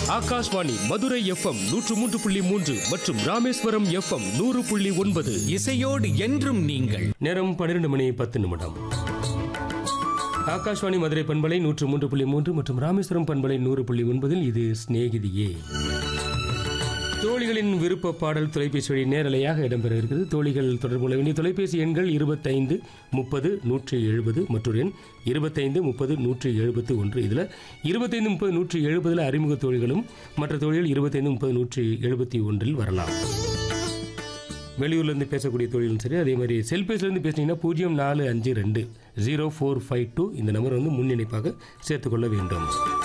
Akashvani Madurai FM நூற்று மூன்று புள்ளி மூன்று மற்றும் ராமேஸ்வரம் எஃப்எம் நூறு புள்ளி ஒன்பது இசையோடு என்றும் நீங்கள் நேரம் பன்னிரண்டு மணி பத்து நிமிடம் ஆகாஷ்வாணி மதுரை பண்பலை நூற்று மூன்று புள்ளி மூன்று மற்றும் ராமேஸ்வரம் பண்பலை நூறு புள்ளி ஒன்பதில் இது சிநேகிதியே தோழிகளின் விருப்ப பாடல் தொலைபேசி வழி நேரலையாக இடம்பெற இருக்குது தோழிகள் தொடர்பு கொள்ள வேண்டிய தொலைபேசி எண்கள் இருபத்தைந்து முப்பது நூற்றி எழுபது மற்றொரு எண் இருபத்தைந்து முப்பது நூற்றி எழுபத்து ஒன்று இதில் இருபத்தைந்து முப்பது நூற்றி எழுபதில் அறிமுக தோழிகளும் மற்ற தோழிகள் இருபத்தைந்து முப்பது நூற்றி எழுபத்தி ஒன்றில் வரலாம் வெளியூர்லேருந்து பேசக்கூடிய தொழிலும் சரி அதே மாதிரி செல்பேசிலேருந்து பேசுனீங்கன்னா பூஜ்ஜியம் நாலு அஞ்சு ரெண்டு ஜீரோ ஃபோர் ஃபைவ் டூ இந்த நம்பர் வந்து முன்னிணைப்பாக சேர்த்துக்கொள்ள வேண்டும்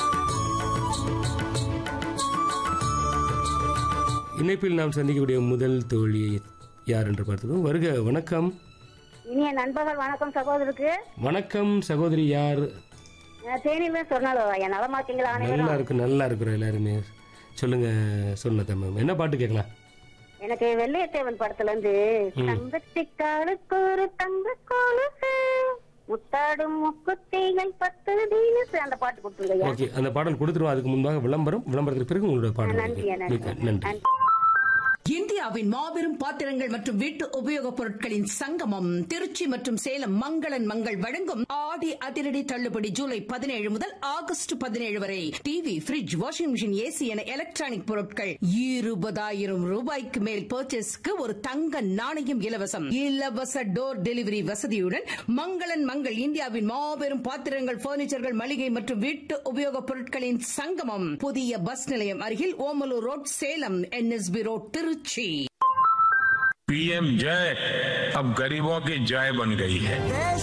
இணைப்பில் நாம் சந்திக்கக்கூடிய முதல் தோழி யார் என்று பார்த்துக்கோம் வருக வணக்கம் இனிய நண்பர்கள் வணக்கம் சகோதரருக்கு வணக்கம் சகோதரி யார் தேனியில சொன்னாலும் என் நலமா இருக்கீங்களா அனைவரும் நல்லா இருக்கு நல்லா இருக்கிறோம் எல்லாருமே சொல்லுங்க சொன்னத மேம் என்ன பாட்டு கேட்கலாம் எனக்கு வெள்ளையத்தேவன் படத்துல இருந்து தங்கச்சிக்காலுக்கு ஒரு தங்க கொலுசு முத்தாடும் முக்குத்திகள் பத்து தீனசு அந்த பாட்டு கொடுத்துருங்க ஓகே அந்த பாடல் கொடுத்துருவோம் அதுக்கு முன்பாக விளம்பரம் விளம்பரத்துக்கு பிறகு உங்களோட பாடல் நன்றி, இருக்கு. நன்றி. மிக்க நன்றி இந்தியாவின் மாபெரும் பாத்திரங்கள் மற்றும் வீட்டு உபயோகப் பொருட்களின் சங்கமம் திருச்சி மற்றும் சேலம் மங்களன் மங்கள் வழங்கும் ஆடி அதிரடி தள்ளுபடி ஜூலை பதினேழு முதல் ஆகஸ்ட் பதினேழு வரை TV fridge washing machine AC என எலக்ட்ரானிக் பொருட்கள் இருபதாயிரம் ரூபாய்க்கு மேல் பர்ச்சேஸ்க்கு ஒரு தங்க நாணயம் இலவசம் இலவச டோர் டெலிவரி வசதியுடன் மங்களன் மங்கள் இந்தியாவின் மாபெரும் பாத்திரங்கள் பர்னிச்சர்கள் மளிகை மற்றும் வீட்டு உபயோகப் பொருட்களின் சங்கமம் புதிய பஸ் நிலையம் அருகில் Omalur road Salem NSP road Tiruchi PM जय अब गरीबों की जय बन गई है देश